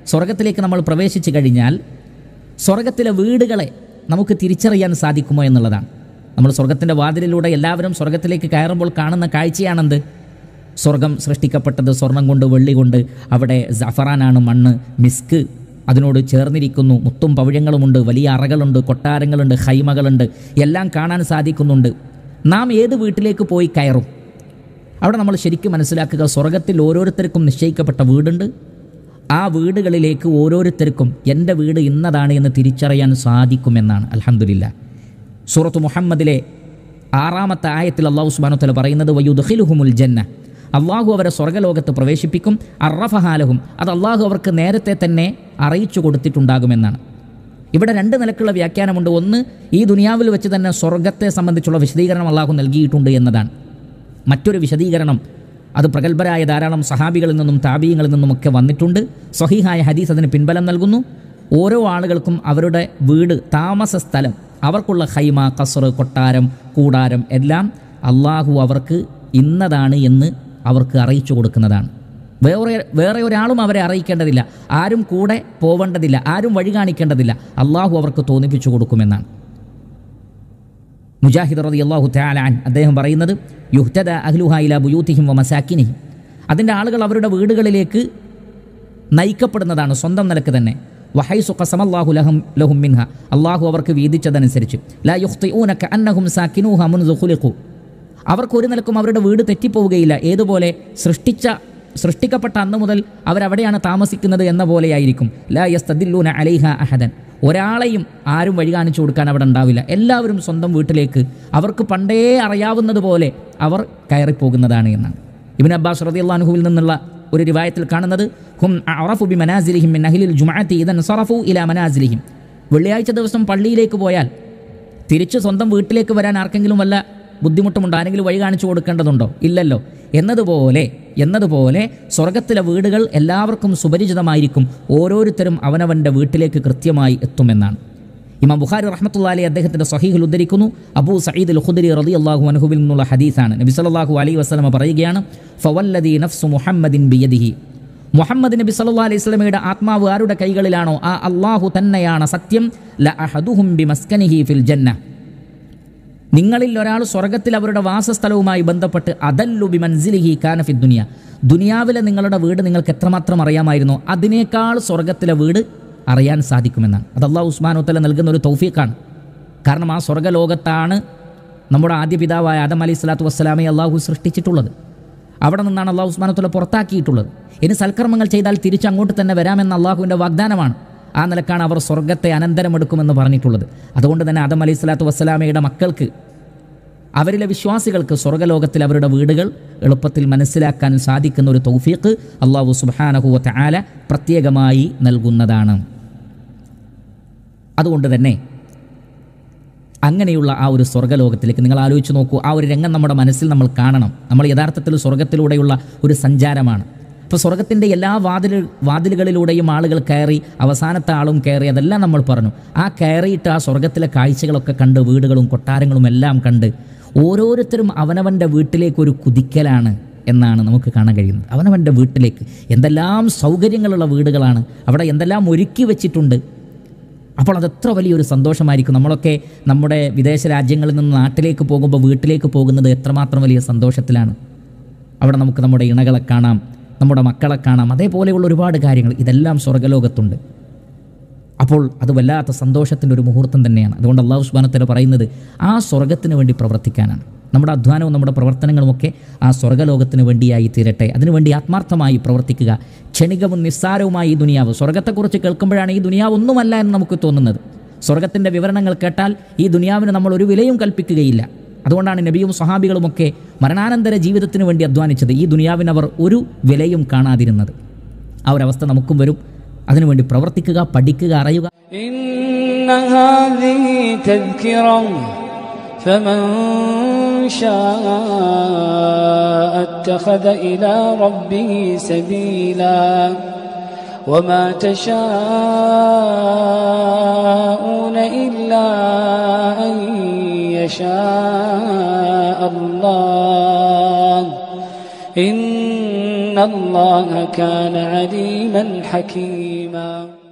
സ്വർഗത്തിലേക്ക് നമ്മൾ പ്രവേശിച്ചു കഴിഞ്ഞാൽ സ്വർഗത്തിലെ വീടുകളെ നമുക്ക് തിരിച്ചറിയാൻ സാധിക്കുമോ എന്നുള്ളതാണ് നമ്മൾ സ്വർഗത്തിൻ്റെ വാതിലിലൂടെ എല്ലാവരും സ്വർഗത്തിലേക്ക് കയറുമ്പോൾ കാണുന്ന കാഴ്ചയാണെന്ത് സ്വർഗം സൃഷ്ടിക്കപ്പെട്ടത് സ്വർണം കൊണ്ട് വെള്ളി കൊണ്ട് അവിടെ ജഫറാനാണ് മണ്ണ് മിസ്ക് അതിനോട് ചേർന്നിരിക്കുന്നു മുത്തും പവിഴങ്ങളുമുണ്ട് വലിയ അറകളുണ്ട് കൊട്ടാരങ്ങളുണ്ട് ഹൈമകളുണ്ട് എല്ലാം കാണാൻ സാധിക്കുന്നുണ്ട് നാം ഏത് വീട്ടിലേക്ക് പോയി കയറും അവിടെ നമ്മൾ ശരിക്കും മനസ്സിലാക്കുക സ്വർഗത്തിൽ ഓരോരുത്തർക്കും നിശ്ചയിക്കപ്പെട്ട വീടുണ്ട് ആ വീടുകളിലേക്ക് ഓരോരുത്തർക്കും എൻ്റെ വീട് ഇന്നതാണ് എന്ന് തിരിച്ചറിയാൻ സാധിക്കുമെന്നാണ് അലഹമില്ല സൂറത്ത് മുഹമ്മദിലെ ആറാമത്തെ ആയത്തിൽ അള്ളാഹു സുബാനുത്തല പറയുന്നത് വയുദ്ഹിലുഹുമുൽ ജന്ന അള്ളാഹു അവരെ സ്വർഗലോകത്ത് പ്രവേശിപ്പിക്കും അറഫഹാലഹും അത് അള്ളാഹു അവർക്ക് നേരത്തെ തന്നെ അറിയിച്ചു കൊടുത്തിട്ടുണ്ടാകുമെന്നാണ് ഇവിടെ രണ്ട് നിലക്കുള്ള വ്യാഖ്യാനമുണ്ട് ഒന്ന് ഈ ദുനിയാവിൽ വെച്ച് തന്നെ സ്വർഗത്തെ സംബന്ധിച്ചുള്ള വിശദീകരണം അള്ളാഹു നൽകിയിട്ടുണ്ട് എന്നതാണ് മറ്റൊരു വിശദീകരണം അത് പ്രഗത്ഭരായ ധാരാളം സഹാബികളിൽ നിന്നും താബീയങ്ങളിൽ നിന്നുമൊക്കെ വന്നിട്ടുണ്ട് സ്വഹീഹായ ഹദീസ് അതിന് പിൻബലം നൽകുന്നു ഓരോ ആളുകൾക്കും അവരുടെ വീട് താമസ സ്ഥലം അവർക്കുള്ള ഹൈമ കസർ കൊട്ടാരം കൂടാരം എല്ലാം അള്ളാഹു അവർക്ക് ഇന്നതാണ് എന്ന് അവർക്ക് അറിയിച്ചു കൊടുക്കുന്നതാണ് വേറെ വേറെ ഒരാളും അവരെ അറിയിക്കേണ്ടതില്ല ആരും കൂടെ പോവേണ്ടതില്ല ആരും വഴി കാണിക്കേണ്ടതില്ല അള്ളാഹു അവർക്ക് തോന്നിപ്പിച്ചു കൊടുക്കുമെന്നാണ് മുജാഹിദ് റതി അള്ളാഹു തയാലാൻ അദ്ദേഹം പറയുന്നത് യുഹ്തദ അഹ്ലുഹ ഇല ബുയൂത്തിഹിം വ മസാക്കിനിഹിം അതിൻ്റെ ആളുകൾ അവരുടെ വീടുകളിലേക്ക് നയിക്കപ്പെടുന്നതാണ് സ്വന്തം നിലക്ക് തന്നെ വഹൈസു ഖസമല്ലാഹു ലഹം ലഹും മിൻഹ അള്ളാഹു അവർക്ക് വീതിച്ചതനുസരിച്ച് ലാ യുഖ്തിഊനക അന്നഹും സാക്കിനൂഹ മുൻസു ഖുലിഖു അവർക്ക് ഒരു നിലക്കും അവരുടെ വീട് തെറ്റിപ്പോവുകയില്ല ഏതുപോലെ സൃഷ്ടിച്ച സൃഷ്ടിക്കപ്പെട്ട അന്ന് മുതൽ അവരവിടെയാണ് താമസിക്കുന്നത് എന്ന പോലെയായിരിക്കും ലാ യസ്തദില്ലൂന അലൈഹ അഹദൻ ഒരാളെയും ആരും വഴി കാണിച്ചു കൊടുക്കാൻ അവിടെ ഉണ്ടാവില്ല എല്ലാവരും സ്വന്തം വീട്ടിലേക്ക് അവർക്ക് പണ്ടേ അറിയാവുന്നത് പോലെ അവർ കയറിപ്പോകുന്നതാണ് എന്നാണ് ഇബിൻ അബ്ബാസ് റദിയല്ലാഹുവിൽ നിന്നുള്ള ഒരു റിവായത്തിൽ കാണുന്നത് ഹും അറഫു ബി മനാസിലിഹിം മിൻ അഹ്ലിൽ ജുമഅത്തി ഇദൻ സറഫു ഇലാ മനാസിലിഹിം വെള്ളിയാഴ്ച ദിവസം പള്ളിയിലേക്ക് പോയാൽ തിരിച്ച് സ്വന്തം വീട്ടിലേക്ക് വരാൻ ആർക്കെങ്കിലും വല്ല ബുദ്ധിമുട്ടുമുണ്ടോ ആരെങ്കിലും വഴി കാണിച്ചു കൊടുക്കേണ്ടതുണ്ടോ ഇല്ലല്ലോ എന്നതുപോലെ എന്നതുപോലെ സ്വർഗത്തിലെ വീടുകൾ എല്ലാവർക്കും സുപരിചിതമായിരിക്കും ഓരോരുത്തരും അവനവൻ്റെ വീട്ടിലേക്ക് കൃത്യമായി എത്തുമെന്നാണ് ഇമാം ബുഖാരി റഹ്മത്തുള്ളാലി അദ്ദേഹത്തിൻ്റെ സഹീഹിൽ ഉദ്ധരിക്കുന്നു അബൂ സയ്യിദ് അൽ ഖുദരി റളി അള്ളാഹു അനുഹുവിൽ നിന്നുള്ള ഹദീസാണ് നബി സല്ലല്ലാഹു അലൈഹി വസല്ലമ പറയുകയാണ് ഫവല്ലദി നഫ്സു മുഹമ്മദിൻ ബിയദിഹി മുഹമ്മദ് നബി സല്ലല്ലാഹു അലൈഹി വസല്ലമയുടെ ആത്മാവ് ആരുടെ കൈകളിലാണോ ആ അള്ളാഹു തന്നെയാണ് സത്യം ല അഹദുഹും ബി മസ്കനിഹി ഫിൽ ജന്ന നിങ്ങളിൽ ഒരാൾ സ്വർഗത്തിൽ അവരുടെ വാസസ്ഥലവുമായി ബന്ധപ്പെട്ട് അതല്ലു ബി മൻസിലിഹി കാനഫി ദുനിയ ദുനിയാവിലെ നിങ്ങളുടെ വീട് നിങ്ങൾക്ക് എത്രമാത്രം അറിയാമായിരുന്നോ അതിനേക്കാൾ സ്വർഗത്തിലെ വീട് അറിയാൻ സാധിക്കുമെന്നാണ് അത് അള്ളാഹു ഉസ്മാനുത്തല നൽകുന്ന ഒരു തൗഫീഖാണ് കാരണം ആ സ്വർഗലോകത്താണ് നമ്മുടെ ആദ്യ പിതാവായ ആദം അലി സ്വലാത്തു വസ്സലാമെ അള്ളാഹു സൃഷ്ടിച്ചിട്ടുള്ളത് അവിടെ നിന്നാണ് അള്ളാഹു ഉസ്മാനുത്തല പുറത്താക്കിയിട്ടുള്ളത് ഇനി സൽക്കർമ്മങ്ങൾ ചെയ്താൽ തിരിച്ചങ്ങോട്ട് തന്നെ വരാമെന്ന അള്ളാഹുവിൻ്റെ വാഗ്ദാനമാണ് ആ നിലക്കാണ് അവർ സ്വർഗത്തെ അനന്തരമെടുക്കുമെന്ന് പറഞ്ഞിട്ടുള്ളത് അതുകൊണ്ട് തന്നെ ആദം അലൈഹി സ്വലാത്തു വസ്സലാമയുടെ മക്കൾക്ക് അവരിലെ വിശ്വാസികൾക്ക് സ്വർഗലോകത്തിൽ അവരുടെ വീടുകൾ എളുപ്പത്തിൽ മനസ്സിലാക്കാൻ സാധിക്കുന്ന ഒരു തൗഫീഖ് അള്ളാഹു സുബാനഹുവ ആല പ്രത്യേകമായി നൽകുന്നതാണ് അതുകൊണ്ട് തന്നെ അങ്ങനെയുള്ള ആ ഒരു സ്വർഗ്ഗലോകത്തിലേക്ക് നിങ്ങൾ ആലോചിച്ച് നോക്കൂ ആ ഒരു രംഗം നമ്മുടെ മനസ്സിൽ നമ്മൾ കാണണം നമ്മൾ യഥാർത്ഥത്തിൽ സ്വർഗത്തിലൂടെയുള്ള ഒരു സഞ്ചാരമാണ് അപ്പോൾ സ്വർഗത്തിൻ്റെ എല്ലാ വാതിൽ വാതിലുകളിലൂടെയും ആളുകൾ കയറി അവസാനത്തെ ആളും കയറി അതെല്ലാം നമ്മൾ പറഞ്ഞു ആ കയറിയിട്ട് ആ സ്വർഗത്തിലെ കാഴ്ചകളൊക്കെ കണ്ട് വീടുകളും കൊട്ടാരങ്ങളും എല്ലാം കണ്ട് ഓരോരുത്തരും അവനവൻ്റെ വീട്ടിലേക്ക് ഒരു കുതിക്കലാണ് എന്നാണ് നമുക്ക് കാണാൻ കഴിയുന്നത് അവനവൻ്റെ വീട്ടിലേക്ക് എന്തെല്ലാം സൗകര്യങ്ങളുള്ള വീടുകളാണ് അവിടെ എന്തെല്ലാം ഒരുക്കി വെച്ചിട്ടുണ്ട് അപ്പോൾ അത് എത്ര വലിയൊരു സന്തോഷമായിരിക്കും നമ്മളൊക്കെ നമ്മുടെ വിദേശ രാജ്യങ്ങളിൽ നിന്ന് നാട്ടിലേക്ക് പോകുമ്പോൾ വീട്ടിലേക്ക് പോകുന്നത് എത്രമാത്രം വലിയ സന്തോഷത്തിലാണ് അവിടെ നമുക്ക് നമ്മുടെ ഇണകളെ കാണാം നമ്മുടെ മക്കളെ കാണാം അതേപോലെയുള്ള ഒരുപാട് കാര്യങ്ങൾ ഇതെല്ലാം സ്വർഗ്ഗലോകത്തുണ്ട് അപ്പോൾ അത് വല്ലാത്ത സന്തോഷത്തിൻ്റെ ഒരു മുഹൂർത്തം തന്നെയാണ് അതുകൊണ്ട് അള്ളാഹു സുബാനത്തല പറയുന്നത് ആ സ്വർഗത്തിന് വേണ്ടി പ്രവർത്തിക്കാനാണ് നമ്മുടെ അധ്വാനവും നമ്മുടെ പ്രവർത്തനങ്ങളുമൊക്കെ ആ സ്വർഗ്ഗലോകത്തിന് വേണ്ടിയായി തീരട്ടെ അതിനുവേണ്ടി ആത്മാർത്ഥമായി പ്രവർത്തിക്കുക ക്ഷണികവും നിസ്സാരവുമായി ഈ ദുനിയാവ് സ്വർഗത്തെക്കുറിച്ച് കേൾക്കുമ്പോഴാണ് ഈ ദുനിയാവ് ഒന്നുമല്ല എന്ന് നമുക്ക് തോന്നുന്നത് സ്വർഗത്തിൻ്റെ വിവരണങ്ങൾ കേട്ടാൽ ഈ ദുനിയാവിന് നമ്മൾ ഒരു വിലയും കൽപ്പിക്കുകയില്ല അതുകൊണ്ടാണ് നബിയും സഹാബികളുമൊക്കെ മരണാനന്തര ജീവിതത്തിന് വേണ്ടി അധ്വാനിച്ചത് ഈ ദുനിയാവിന് അവർ ഒരു വിലയും കാണാതിരുന്നത് ആ ഒരവസ്ഥ നമുക്കും വരും അതിനുവേണ്ടി പ്രവർത്തിക്കുക പഠിക്കുക അറിയുക إن هذه تذكرة فمن شاء اتخذ إلى ربه سبيلا وما تشاءون إلا أن يشاء الله إن الله كان عليما حكيما